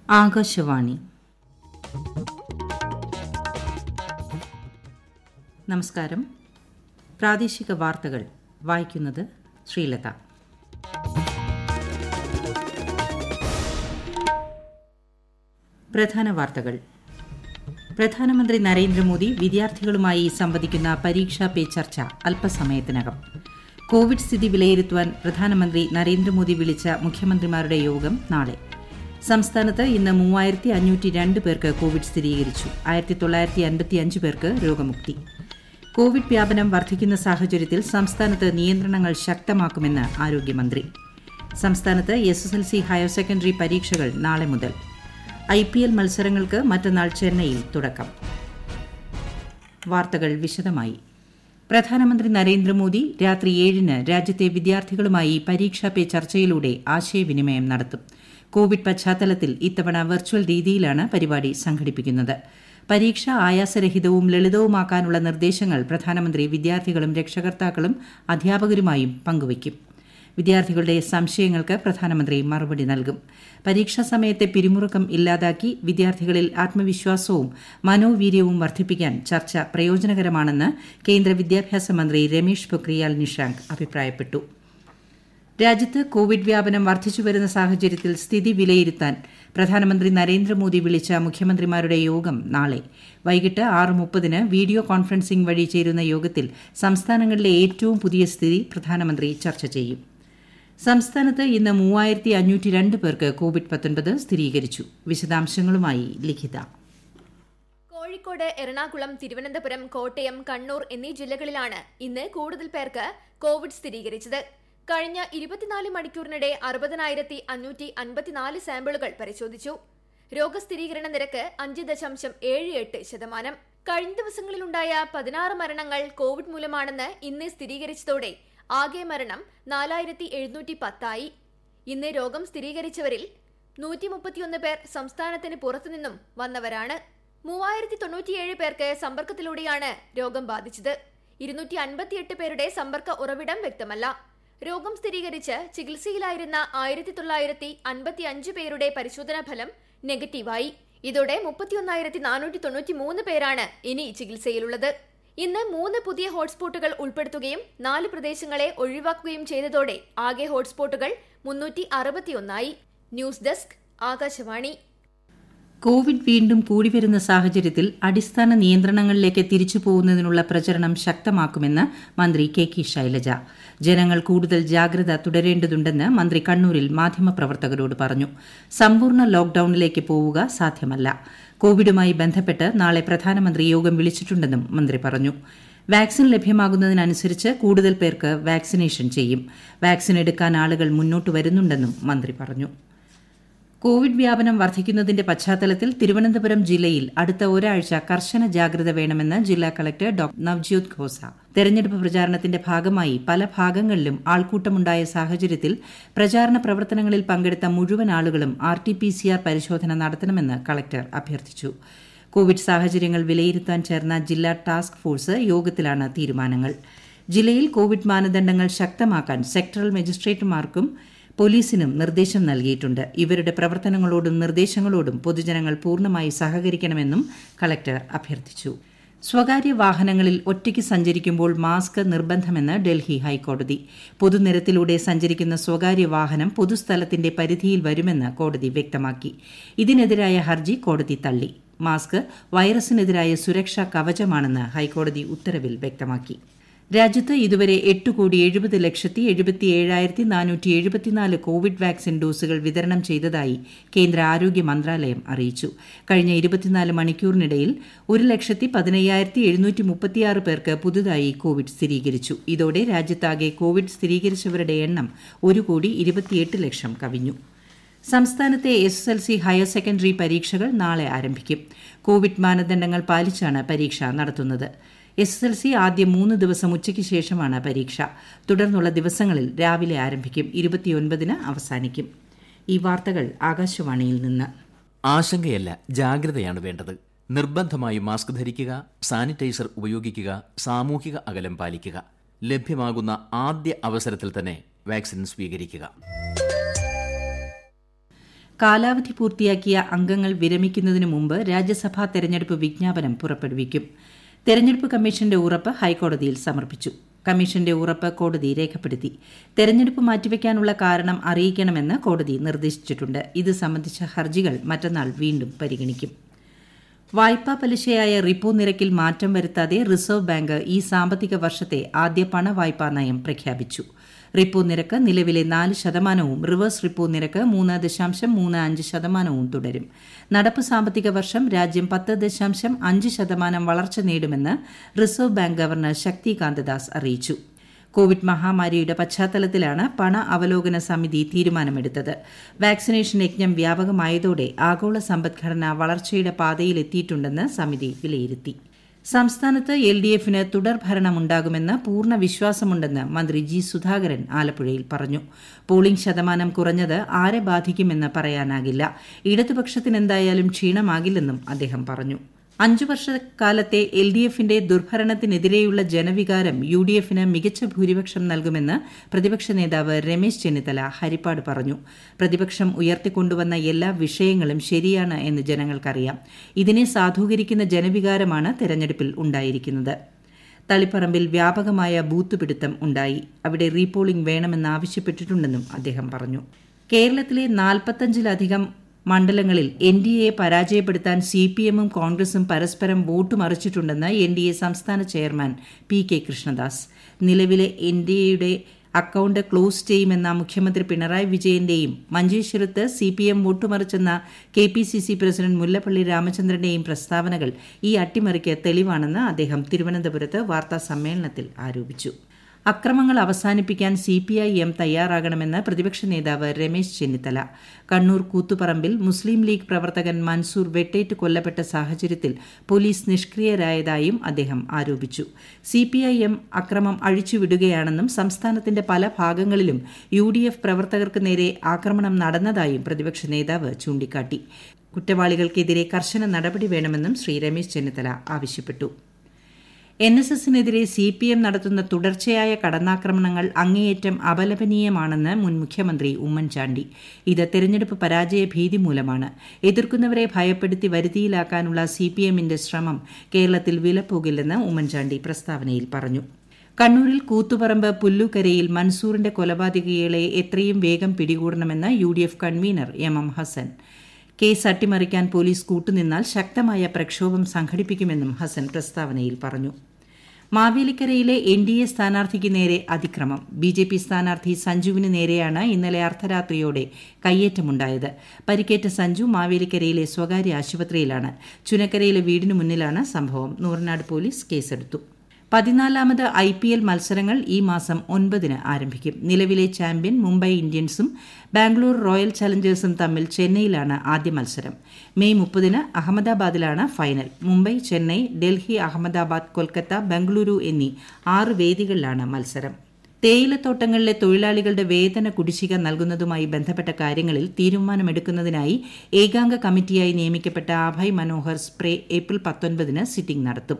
ആകാശവാണി നമസ്കാരം പ്രാദേശിക വാർത്തകൾ വായിക്കുന്നത് ശ്രീലത പ്രധാന വാർത്തകൾ പ്രധാനമന്ത്രി നരേന്ദ്രമോദി വിദ്യാർത്ഥികളുമായി സംവദിക്കുന്ന പരീക്ഷാ പേ ചർച്ച അല്പസമയത്തിനകം കോവിഡ് സ്ഥിതി വിലയിരുത്തുവാൻ പ്രധാനമന്ത്രി നരേന്ദ്രമോദി വിളിച്ച മുഖ്യമന്ത്രിമാരുടെ യോഗം നാളെ സംസ്ഥാനത്ത് ഇന്ന് മൂവായിരത്തി അഞ്ഞൂറ്റി രണ്ട് പേർക്ക് കോവിഡ് സ്ഥിരീകരിച്ചു ആയിരത്തി തൊള്ളായിരത്തി അൻപത്തി അഞ്ച് പേർക്ക് രോഗമുക്തി കോവിഡ് വ്യാപനം വർദ്ധിക്കുന്ന സാഹചര്യത്തിൽ സംസ്ഥാനത്ത് നിയന്ത്രണങ്ങൾ ശക്തമാക്കുമെന്ന് ആരോഗ്യമന്ത്രി സംസ്ഥാനത്ത് S S L C higher secondary പരീക്ഷകൾ നാളെ മുതൽ ഐ പി എൽ മത്സരങ്ങൾക്ക് മറ്റന്നാൾ ചെന്നൈയിൽ തുടക്കം വാർത്തകൾ വിശദമായി പ്രധാനമന്ത്രി നരേന്ദ്രമോദി രാത്രി ഏഴിന് രാജ്യത്തെ വിദ്യാർത്ഥികളുമായി പരീക്ഷാ പേ ചർച്ചയിലൂടെ ആശയവിനിമയം നടത്തും കോവിഡ് പശ്ചാത്തലത്തിൽ ഇത്തവണ വെർച്വൽ രീതിയിലാണ് പരിപാടി സംഘടിപ്പിക്കുന്നത് പരീക്ഷ ആയാസരഹിതവും ലളിതവുമാക്കാനുള്ള നിർദ്ദേശങ്ങൾ പ്രധാനമന്ത്രി വിദ്യാർത്ഥികളും രക്ഷകർത്താക്കളും അധ്യാപകരുമായും പങ്കുവയ്ക്കും വിദ്യാർത്ഥികളുടെ സംശയങ്ങൾക്ക് പ്രധാനമന്ത്രി മറുപടി നൽകും പരീക്ഷാ സമയത്തെ പിരിമുറുക്കം ഇല്ലാതാക്കി വിദ്യാർത്ഥികളിൽ ആത്മവിശ്വാസവും മനോവീര്യവും വർദ്ധിപ്പിക്കാൻ ചർച്ച പ്രയോജനകരമാണെന്ന് കേന്ദ്ര വിദ്യാഭ്യാസ മന്ത്രി രമേഷ് പൊക്രിയാൽ നിഷാങ്ക് അഭിപ്രായപ്പെട്ടു രാജ്യത്ത് കോവിഡ് വ്യാപനം വർദ്ധിച്ചുവരുന്ന സാഹചര്യത്തിൽ സ്ഥിതി വിലയിരുത്താൻ പ്രധാനമന്ത്രി നരേന്ദ്രമോദി വിളിച്ച മുഖ്യമന്ത്രിമാരുടെ യോഗം നാളെ വൈകിട്ട് ആറ് മുപ്പതിന് വീഡിയോ കോൺഫറൻസിംഗ് വഴി ചേരുന്ന യോഗത്തിൽ സംസ്ഥാനങ്ങളിലെ ഏറ്റവും പുതിയ സ്ഥിതി പ്രധാനമന്ത്രി ചർച്ച ചെയ്യും സംസ്ഥാനത്ത് ഇന്ന് മൂവായിരത്തി അഞ്ഞൂറ്റി രണ്ട് പേർക്ക് കോവിഡ് പത്തൊൻപത് സ്ഥിരീകരിച്ചു വിശദാംശങ്ങളുമായി ലിഖിത കോഴിക്കോട് എറണാകുളം തിരുവനന്തപുരം കോട്ടയം കണ്ണൂർ എന്നീ ജില്ലകളിലാണ് ഇന്ന് കൂടുതൽ പേർക്ക് കോവിഡ് സ്ഥിരീകരിച്ചത് കഴിഞ്ഞ ഇരുപത്തിനാല് മണിക്കൂറിനിടെ അറുപതിനായിരത്തി അഞ്ഞൂറ്റി അൻപത്തിനാല് സാമ്പിളുകൾ പരിശോധിച്ചു രോഗസ്ഥിരീകരണ നിരക്ക് അഞ്ച് ദശാംശം ഏഴ് എട്ട് ശതമാനം കഴിഞ്ഞ ദിവസങ്ങളിലുണ്ടായ പതിനാറ് മരണങ്ങൾ കോവിഡ് മൂലമാണെന്ന് ഇന്ന് സ്ഥിരീകരിച്ചതോടെ ആകെ മരണം നാലായിരത്തി എഴുന്നൂറ്റി പത്തായി ഇന്ന് രോഗം സ്ഥിരീകരിച്ചവരിൽ നൂറ്റി മുപ്പത്തിയൊന്ന് പേർ സംസ്ഥാനത്തിന് പുറത്തുനിന്നും വന്നവരാണ് മൂവായിരത്തി തൊണ്ണൂറ്റിയേഴ് പേർക്ക് സമ്പർക്കത്തിലൂടെയാണ് രോഗം ബാധിച്ചത് ഇരുന്നൂറ്റി അൻപത്തിയെട്ട് പേരുടെ സമ്പർക്ക ഉറവിടം വ്യക്തമല്ല രോഗം സ്ഥിരീകരിച്ച് ചികിത്സയിലായിരുന്ന ആയിരത്തി തൊള്ളായിരത്തി അൻപത്തി അഞ്ച് പേരുടെ പരിശോധനാ ഫലം നെഗറ്റീവായി ഇതോടെ മുപ്പത്തിയൊന്നായിരത്തി നാനൂറ്റി തൊണ്ണൂറ്റി മൂന്ന് പേരാണ് ഇനി ചികിത്സയിലുള്ളത് ഇന്ന് മൂന്ന് പുതിയ ഹോട്ട്സ്പോട്ടുകൾ ഉൾപ്പെടുത്തുകയും നാല് പ്രദേശങ്ങളെ ഒഴിവാക്കുകയും ചെയ്തതോടെ ആകെ ഹോട്ട്സ്പോട്ടുകൾ മുന്നൂറ്റി അറുപത്തിയൊന്നായി ന്യൂസ് ഡെസ്ക് ആകാശവാണി കോവിഡ് വീണ്ടും കൂടിവരുന്ന സാഹചര്യത്തിൽ അടിസ്ഥാന നിയന്ത്രണങ്ങളിലേക്ക് തിരിച്ചു പോകുന്നതിനുള്ള പ്രചരണം ശക്തമാക്കുമെന്ന് മന്ത്രി കെ കെ ശൈലജ ജനങ്ങൾ കൂടുതൽ ജാഗ്രത തുടരേണ്ടതുണ്ടെന്ന് മന്ത്രി കണ്ണൂരിൽ മാധ്യമപ്രവർത്തകരോട് പറഞ്ഞു സമ്പൂർണ്ണ ലോക്ഡൌണിലേക്ക് പോവുക സാധ്യമല്ല കോവിഡുമായി ബന്ധപ്പെട്ട് നാളെ പ്രധാനമന്ത്രി യോഗം വിളിച്ചിട്ടുണ്ടെന്നും മന്ത്രി പറഞ്ഞു വാക്സിൻ ലഭ്യമാകുന്നതിനനുസരിച്ച് കൂടുതൽ പേർക്ക് വാക്സിനേഷൻ ചെയ്യും വാക്സിൻ എടുക്കാൻ ആളുകൾ മുന്നോട്ട് വരുന്നുണ്ടെന്നും മന്ത്രി പറഞ്ഞു കോവിഡ് വ്യാപനം വർദ്ധിക്കുന്നതിന്റെ പശ്ചാത്തലത്തിൽ തിരുവനന്തപുരം ജില്ലയിൽ അടുത്ത ഒരാഴ്ച കർശന ജാഗ്രത വേണമെന്ന് ജില്ലാ കളക്ടർ ഡോ നവ്ജ്യോത് ഖോസ തെരഞ്ഞെടുപ്പ് പ്രചാരണത്തിന്റെ ഭാഗമായി പല ഭാഗങ്ങളിലും ആൾക്കൂട്ടമുണ്ടായ സാഹചര്യത്തിൽ പ്രചാരണ പ്രവർത്തനങ്ങളിൽ പങ്കെടുത്ത മുഴുവൻ ആളുകളും R T P C R പരിശോധന നടത്തണമെന്ന് കളക്ടർ അഭ്യർത്ഥിച്ചു കോവിഡ് സാഹചര്യങ്ങൾ വിലയിരുത്താൻ ചേർന്ന ജില്ലാ ടാസ്ക് ഫോഴ്സ് യോഗത്തിലാണ് തീരുമാനങ്ങൾ ജില്ലയിൽ കോവിഡ് മാനദണ്ഡങ്ങൾ ശക്തമാക്കാൻ സെക്ടറൽ മജിസ്ട്രേറ്റുമാർക്കും പോലീസിനും നിർദ്ദേശം നൽകിയിട്ടുണ്ട് ഇവരുടെ പ്രവർത്തനങ്ങളോടും നിർദ്ദേശങ്ങളോടും പൊതുജനങ്ങൾ പൂർണ്ണമായി സഹകരിക്കണമെന്നും കളക്ടർ അഭ്യർത്ഥിച്ചു സ്വകാര്യ വാഹനങ്ങളിൽ ഒറ്റയ്ക്ക് സഞ്ചരിക്കുമ്പോൾ മാസ്ക് നിർബന്ധമെന്ന് ഡൽഹി ഹൈക്കോടതി പൊതുനിരത്തിലൂടെ സഞ്ചരിക്കുന്ന സ്വകാര്യ വാഹനം പൊതുസ്ഥലത്തിന്റെ പരിധിയിൽ വരുമെന്ന് കോടതി വ്യക്തമാക്കി ഇതിനെതിരായ ഹർജി കോടതി തള്ളി മാസ്ക് വൈറസിനെതിരായ സുരക്ഷാ കവചമാണെന്ന് ഹൈക്കോടതി ഉത്തരവിൽ വ്യക്തമാക്കി രാജ്യത്ത് ഇതുവരെ എട്ട് കോടി എഴുപത് ലക്ഷത്തി എഴുപത്തി ഏഴായിരത്തി നാനൂറ്റി എഴുപത്തിനാല് കോവിഡ് വാക്സിൻ ഡോസുകൾ വിതരണം ചെയ്തതായി കേന്ദ്ര ആരോഗ്യ മന്ത്രാലയം അറിയിച്ചു കഴിഞ്ഞ ഇരുപത്തിനാല് മണിക്കൂറിനിടയിൽ ഒരു ലക്ഷത്തി പതിനയ്യായിരത്തി എഴുന്നൂറ്റി മുപ്പത്തിയാറ് പേർക്ക് പുതുതായി കോവിഡ് സ്ഥിരീകരിച്ചു ഇതോടെ രാജ്യത്താകെ കോവിഡ് സ്ഥിരീകരിച്ചവരുടെ എണ്ണം ഒരു കോടി ഇരുപത്തിയെട്ട് ലക്ഷം കവിഞ്ഞു സംസ്ഥാനത്തെ S S L C higher secondary പരീക്ഷകൾ നാളെ ആരംഭിക്കും കോവിഡ് മാനദണ്ഡങ്ങൾ പാലിച്ചാണ് പരീക്ഷ നടത്തുന്നത് എസ് എസ് എൽ സി ആദ്യ മൂന്ന് ദിവസം ഉച്ചയ്ക്ക് ശേഷമാണ് പരീക്ഷ തുടർന്നുള്ള ദിവസങ്ങളിൽ രാവിലെ ആരംഭിക്കും ഇരുപത്തിയൊൻപതിന് അവസാനിക്കും ഈ വാർത്തകൾ ആകാശവാണിയിൽ നിന്ന് ആശങ്കയല്ല ജാഗ്രതയാണ് വേണ്ടത് നിർബന്ധമായും മാസ്ക് ധരിക്കുക സാനിറ്റൈസർ ഉപയോഗിക്കുക സാമൂഹിക അകലം പാലിക്കുക ലഭ്യമാകുന്ന ആദ്യ അവസരത്തിൽ തന്നെ വാക്സിൻ സ്വീകരിക്കുക കാലാവധി പൂർത്തിയാക്കിയ അംഗങ്ങൾ വിരമിക്കുന്നതിനു മുമ്പ് രാജ്യസഭാ തെരഞ്ഞെടുപ്പ് വിജ്ഞാപനം പുറപ്പെടുവിക്കും തെരഞ്ഞെടുപ്പ് കമ്മീഷന്റെ ഉറപ്പ് ഹൈക്കോടതിയിൽ സമർപ്പിച്ചു കമ്മീഷന്റെ ഉറപ്പ് കോടതി രേഖപ്പെടുത്തി തെരഞ്ഞെടുപ്പ് മാറ്റിവെക്കാനുള്ള കാരണം അറിയിക്കണമെന്ന് കോടതി നിർദ്ദേശിച്ചിട്ടുണ്ട് ഇത് സംബന്ധിച്ച ഹർജികൾ മറ്റന്നാൾ വീണ്ടും പരിഗണിക്കും വായ്പാ പലിശയായ റിപ്പോ നിരക്കിൽ മാറ്റം വരുത്താതെ റിസർവ് ബാങ്ക് ഈ സാമ്പത്തിക വർഷത്തെ ആദ്യ പണവായ്പാ നയം പ്രഖ്യാപിച്ചു റിപ്പോ നിരക്ക് നിലവിലെ നാല് ശതമാനവും റിവേഴ്സ് റിപ്പോ നിരക്ക് മൂന്ന് ദശാംശം മൂന്ന് അഞ്ച് ശതമാനവും തുടരും നടപ്പ് സാമ്പത്തിക വർഷം രാജ്യം പത്ത് ദശാംശം അഞ്ച് ശതമാനം വളർച്ച നേടുമെന്ന് reserve bank governor Shaktikanta Das അറിയിച്ചു കോവിഡ് മഹാമാരിയുടെ പശ്ചാത്തലത്തിലാണ് പണ അവലോകന സമിതി തീരുമാനമെടുത്തത് വാക്സിനേഷൻ യജ്ഞം വ്യാപകമായതോടെ ആഗോള സമ്പദ്ഘടന വളർച്ചയുടെ പാതയിലെത്തിയിട്ടുണ്ടെന്ന് സമിതി വിലയിരുത്തി സംസ്ഥാനത്ത് എൽ ഡി എഫിന് തുടർഭരണമുണ്ടാകുമെന്ന് പൂർണ്ണ വിശ്വാസമുണ്ടെന്ന് മന്ത്രി ജി സുധാകരൻ ആലപ്പുഴയിൽ പറഞ്ഞു പോളിംഗ് ശതമാനം കുറഞ്ഞത് ആരെ ബാധിക്കുമെന്ന് പറയാനാകില്ല ഇടതുപക്ഷത്തിനെന്തായാലും ക്ഷീണമാകില്ലെന്നും അദ്ദേഹം പറഞ്ഞു അഞ്ചു വർഷക്കാലത്തെ എൽ ഡി എഫിന്റെ ദുർഭരണത്തിനെതിരെയുള്ള ജനവികാരം യു ഡി എഫിന് മികച്ച ഭൂരിപക്ഷം നൽകുമെന്ന് പ്രതിപക്ഷ നേതാവ് രമേശ് ചെന്നിത്തല ഹരിപ്പാട് പറഞ്ഞു പ്രതിപക്ഷം ഉയർത്തിക്കൊണ്ടുവന്ന എല്ലാ വിഷയങ്ങളും ശരിയാണ് എന്ന് ജനങ്ങൾക്കറിയാം ഇതിനെ സാധൂകരിക്കുന്ന ജനവികാരമാണ് തെരഞ്ഞെടുപ്പിൽ ഉണ്ടായിരിക്കുന്നത് തളിപ്പറമ്പിൽ വ്യാപകമായ ബൂത്ത് പിടുത്തം ഉണ്ടായി അവിടെ റീപോളിംഗ് വേണമെന്നാവശ്യപ്പെട്ടിട്ടുണ്ടെന്നും അദ്ദേഹം പറഞ്ഞു കേരളത്തിലെ നാൽപ്പത്തഞ്ചിലധികം മണ്ഡലങ്ങളിൽ എൻ ഡി എയെ പരാജയപ്പെടുത്താൻ സി പി എമ്മും കോൺഗ്രസും പരസ്പരം വോട്ട് മറിച്ചിട്ടുണ്ടെന്ന് എൻ ഡി എ സംസ്ഥാന ചെയർമാൻ പി കെ കൃഷ്ണദാസ് നിലവിലെ എൻ ഡി എയുടെ അക്കൌണ്ട് ക്ലോസ് ചെയ്യുമെന്ന മുഖ്യമന്ത്രി പിണറായി വിജയന്റെയും മഞ്ചേശ്വരത്ത് സി പി എം വോട്ടുമറിച്ചെന്ന K P C C president Mullappally രാമചന്ദ്രന്റെയും പ്രസ്താവനകൾ ഈ അട്ടിമറിക്ക് തെളിവാണെന്ന് അദ്ദേഹം തിരുവനന്തപുരത്ത് വാർത്താ സമ്മേളനത്തിൽ ആരോപിച്ചു അക്രമങ്ങൾ അവസാനിപ്പിക്കാൻ സി പി ഐ എം തയ്യാറാകണമെന്ന് പ്രതിപക്ഷ നേതാവ് രമേശ് ചെന്നിത്തല കണ്ണൂർ കൂത്തുപറമ്പിൽ മുസ്ലിം ലീഗ് പ്രവർത്തകൻ മൻസൂർ വെട്ടേറ്റ് കൊല്ലപ്പെട്ട സാഹചര്യത്തിൽ പോലീസ് നിഷ്ക്രിയരായതായും അദ്ദേഹം ആരോപിച്ചു സി പി ഐ എം അക്രമം അഴിച്ചുവിടുകയാണെന്നും സംസ്ഥാനത്തിന്റെ പല ഭാഗങ്ങളിലും യു ഡി എഫ് പ്രവർത്തകർക്ക് നേരെ ആക്രമണം നടന്നതായും പ്രതിപക്ഷ നേതാവ് ചൂണ്ടിക്കാട്ടി കുറ്റവാളികൾക്കെതിരെ കർശന നടപടി വേണമെന്നും ശ്രീ രമേശ് ചെന്നിത്തല ആവശ്യപ്പെട്ടു എൻ എസ് എസിനെതിരെ സി പി എം നടത്തുന്ന തുടർച്ചയായ കടന്നാക്രമണങ്ങൾ അങ്ങേയറ്റം അപലപനീയമാണെന്ന് മുൻ മുഖ്യമന്ത്രി ഉമ്മൻചാണ്ടി ഇത് തെരഞ്ഞെടുപ്പ് പരാജയ ഭീതി മൂലമാണ് എതിർക്കുന്നവരെ ഭയപ്പെടുത്തി വരുതിയിലാക്കാനുള്ള സി പി എമ്മിന്റെ ശ്രമം കേരളത്തിൽ വിലപ്പോകില്ലെന്ന് ഉമ്മൻചാണ്ടി പ്രസ്താവനയിൽ പറഞ്ഞു കണ്ണൂരിൽ കൂത്തുപറമ്പ് പുല്ലുകരയിൽ മൻസൂറിന്റെ കൊലപാതകികളെ എത്രയും വേഗം പിടികൂടണമെന്ന് U D F convener M M Hassan case അട്ടിമറിക്കാൻ പോലീസ് കൂട്ടുനിന്നാൽ ശക്തമായ പ്രക്ഷോഭം സംഘടിപ്പിക്കുമെന്നും ഹസൻ പ്രസ്താവനയിൽ പറഞ്ഞു മാവേലിക്കരയിലെ എൻ ഡി എ സ്ഥാനാർത്ഥിക്ക് നേരെ അതിക്രമം ബി ജെ പി സ്ഥാനാർത്ഥി സഞ്ജുവിന് നേരെയാണ് ഇന്നലെ അർദ്ധരാത്രിയോടെ കയ്യേറ്റമുണ്ടായത് പരിക്കേറ്റ സഞ്ജു മാവേലിക്കരയിലെ സ്വകാര്യ ആശുപത്രിയിലാണ് ചുനക്കരയിലെ വീടിനു മുന്നിലാണ് സംഭവം നൂറനാട് പോലീസ് കേസെടുത്തു പതിനാലാമത് ഐ പി എൽ മത്സരങ്ങൾ ഈ മാസം ഒൻപതിന് ആരംഭിക്കും നിലവിലെ ചാമ്പ്യൻ മുംബൈ ഇന്ത്യൻസും ബാംഗ്ലൂർ റോയൽ ചലഞ്ചേഴ്സും തമ്മിൽ ചെന്നൈയിലാണ് ആദ്യ മത്സരം മെയ് മുപ്പതിന് അഹമ്മദാബാദിലാണ് ഫൈനൽ മുംബൈ ചെന്നൈ ഡൽഹി അഹമ്മദാബാദ് കൊൽക്കത്ത ബംഗളൂരു എന്നീ ആറ് വേദികളിലാണ് മത്സരം തേയിലത്തോട്ടങ്ങളിലെ തൊഴിലാളികളുടെ വേതന കുടിശ്ശിക നൽകുന്നതുമായി ബന്ധപ്പെട്ട കാര്യങ്ങളിൽ തീരുമാനമെടുക്കുന്നതിനായി ഏകാംഗ കമ്മിറ്റിയായി നിയമിക്കപ്പെട്ട അഭയ് മനോഹർ സ്പ്രേ ഏപ്രിൽ പത്തൊൻപതിന് സിറ്റിംഗ് നടത്തും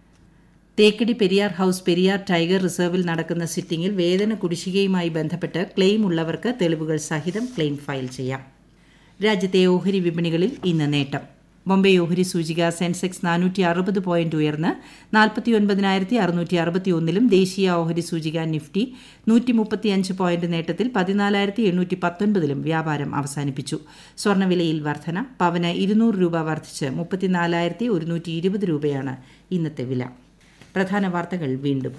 തേക്കടി പെരിയാർ ഹൌസ് പെരിയാർ ടൈഗർ റിസർവിൽ നടക്കുന്ന സിറ്റിംഗിൽ വേതന കുടിശ്ശികയുമായി ബന്ധപ്പെട്ട് ക്ലെയിം ഉള്ളവർക്ക് തെളിവുകൾ സഹിതം ക്ലെയിം ഫയൽ ചെയ്യാം രാജ്യത്തെ ഓഹരി വിപണികളിൽ ഇന്ന് നേട്ടം ബോംബെ ഓഹരി സൂചിക സെൻസെക്സ് നാനൂറ്റി അറുപത് പോയിന്റ് ഉയർന്ന് നാൽപ്പത്തി ഒൻപതിനായിരത്തി അറുന്നൂറ്റി അറുപത്തി ഒന്നിലും ദേശീയ ഓഹരി സൂചിക നിഫ്റ്റി നൂറ്റി മുപ്പത്തിയഞ്ച് പോയിന്റ് നേട്ടത്തിൽ പതിനാലായിരത്തി എണ്ണൂറ്റി പത്തൊൻപതിലും വ്യാപാരം അവസാനിപ്പിച്ചു സ്വർണ്ണവിലയിൽ വർധന പവന് ഇരുന്നൂറ് രൂപ വർദ്ധിച്ച് മുപ്പത്തിനാലായിരത്തി ഒരുന്നൂറ്റി ഇരുപത് രൂപയാണ് ഇന്നത്തെ വില പ്രധാന വാർത്തകൾ വീണ്ടും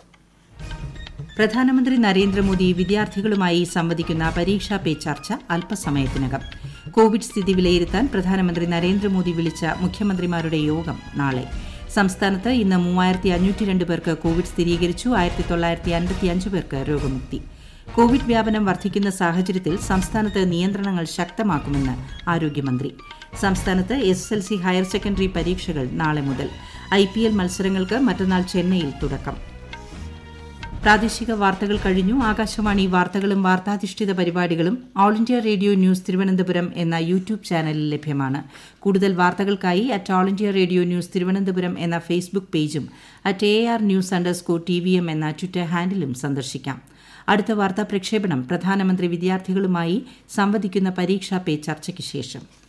പ്രധാനമന്ത്രി നരേന്ദ്രമോദി വിദ്യാർത്ഥികളുമായി സംവദിക്കുന്ന പരീക്ഷാ പേ ചർച്ച അല്പസമയത്തിനകം കോവിഡ് സ്ഥിതി വിലയിരുത്താൻ പ്രധാനമന്ത്രി നരേന്ദ്രമോദി വിളിച്ച മുഖ്യമന്ത്രിമാരുടെ യോഗം നാളെ സംസ്ഥാനത്ത് ഇന്ന് മൂവായിരത്തി അഞ്ഞൂറ്റി രണ്ട് പേർക്ക് കോവിഡ് സ്ഥിരീകരിച്ചു ആയിരത്തി തൊള്ളായിരത്തി അൻപത്തിയഞ്ച് പേർക്ക് രോഗമുക്തി കോവിഡ് വ്യാപനം വർദ്ധിക്കുന്ന സാഹചര്യത്തിൽ സംസ്ഥാനത്ത് നിയന്ത്രണങ്ങൾ ശക്തമാക്കുമെന്ന് ആരോഗ്യമന്ത്രി സംസ്ഥാനത്ത് S L C higher secondary പരീക്ഷകൾ നാളെ മുതൽ ഐ പി എൽ മത്സരങ്ങൾക്ക് മറ്റന്നാൾ ചെന്നൈയിൽ തുടക്കം പ്രാദേശിക വാർത്തകൾ കഴിഞ്ഞു ആകാശവാണി വാർത്തകളും വാർത്താധിഷ്ഠിത പരിപാടികളും all India radio news Thiruvananthapuram എന്ന യൂട്യൂബ് ചാനലിൽ ലഭ്യമാണ് കൂടുതൽ വാർത്തകൾക്കായി at all India radio news Thiruvananthapuram എന്ന ഫേസ്ബുക്ക് പേജും at A R news underscore T V M എന്ന ട്വിറ്റർ ഹാൻഡിലും സന്ദർശിക്കാം അടുത്ത വാർത്താ പ്രക്ഷേപണം പ്രധാനമന്ത്രി വിദ്യാർത്ഥികളുമായി സംവദിക്കുന്ന പരീക്ഷാ പേ ചർച്ചയ്ക്ക് ശേഷം